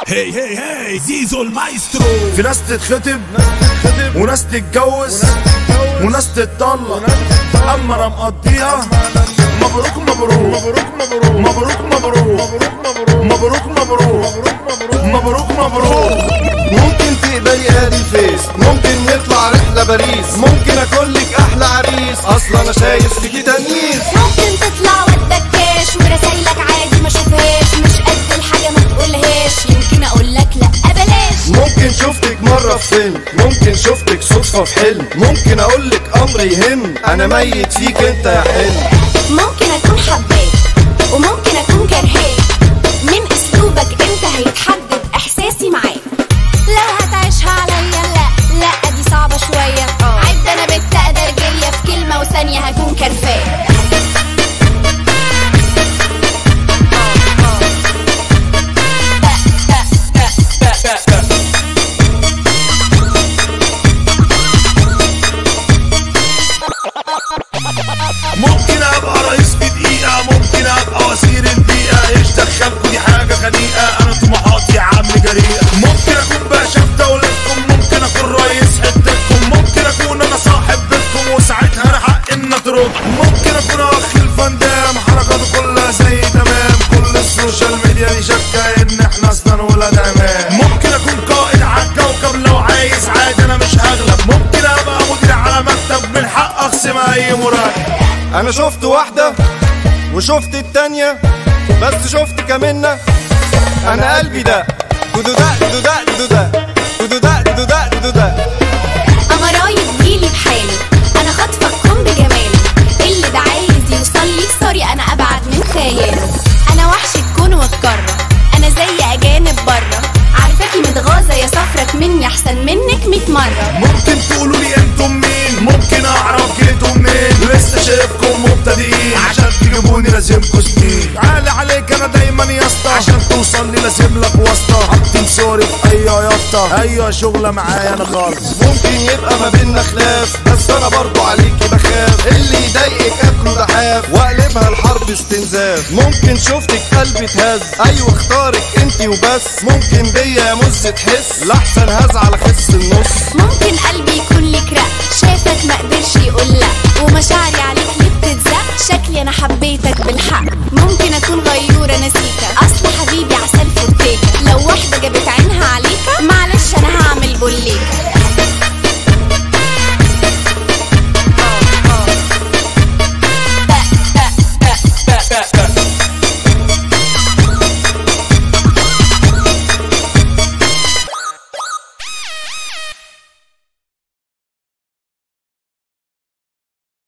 هي هي هي زيزو المايسترو في ناس تتخطب وناس تتجوز وناس تتطلق اما انا مقضيها مبروك مبروك مبروك مبروك مبروك مبروك مبروك مبروك مبروك ممكن تقبلي ادي الفيس ممكن نطلع رحلة باريس ممكن اكون لك احلى عريس اصلا انا شايف فيكي تمييز ممكن تطلع وتبكاش ورسايلك عادي ما شوفهاش مش قد الحاجة ما تقولهاش يمكن اقول لك لا بلاش ممكن شفتك مرة في فيلم ممكن شفتك صدفة في حلم ممكن اقول لك امر يهم انا ميت فيك انت يا حلم ممكن اكون حباك وممكن اكون كرهاك من اسلوبك انت هيتحدد احساسي معاك لو هتعيشها عليا لا لا دي صعبة شوية عد انا بنت اقدر جاية في كلمة وثانية هكون كرفاك ممكن ابقى رئيس في دقيقة ممكن ابقى وزير البيئة ايش دخلكوا دي حاجة خنيقة انا طموحاتي يا عم جريئة ممكن اكون باشا في دولتكم ممكن اكون رئيس حتتكم ممكن اكون انا صاحب بيتكم وساعتها انا حق ان اترككم ممكن اكون اخ الفندام حركاته كلها زي تمام كل السوشيال ميديا دي شكة ان احنا اصلا ولاد عمام ممكن اكون قائد على الكوكب لو عايز عادي انا مش هغلب ممكن ابقى مدير على مكتب من حق اقسم اي مرتب انا شفت واحدة وشفت التانية بس شفت كمنة انا قلبي ده دودو ده دودو ده دودو ده دودو ده دودو ده دودو ده قمراية تجيلي بحالي انا خاطفة الكون بجمالي اللي ده عايز يوصل لي سوري انا ابعد من خياله انا وحش الكون والقارة انا زي اجانب بره عارفاكي متغاظة يا صفرك مني احسن منك 100 مرة ممكن تقولوا لي انتم مين ممكن اعرف جيتوا منين لسه شايفكم مبتدئين عشان تجيبوني لازمكوا سنين عالي عليك انا دايما يا اسطى عشان توصل لي لازم لك واسطه حاطين صوري في اي يافطه ايوه شغله معايا انا خالص ممكن يبقى ما بينا خلاف بس انا برضو عليكي بخاف اللي يضايقك اكله دحاف واقلبها الحرب استنزاف ممكن شفتك قلبي اتهز ايوه اختارك انتي وبس ممكن بيا يا مز تحس لاحسن هزعل اخس النص ممكن قلبي يكون لك رق شافك ما قدرش يقول لا ومشاعري عليك ليه بتتزق شكلي انا حبيتك بالحق ممكن اكون غيورة نسيتك اصل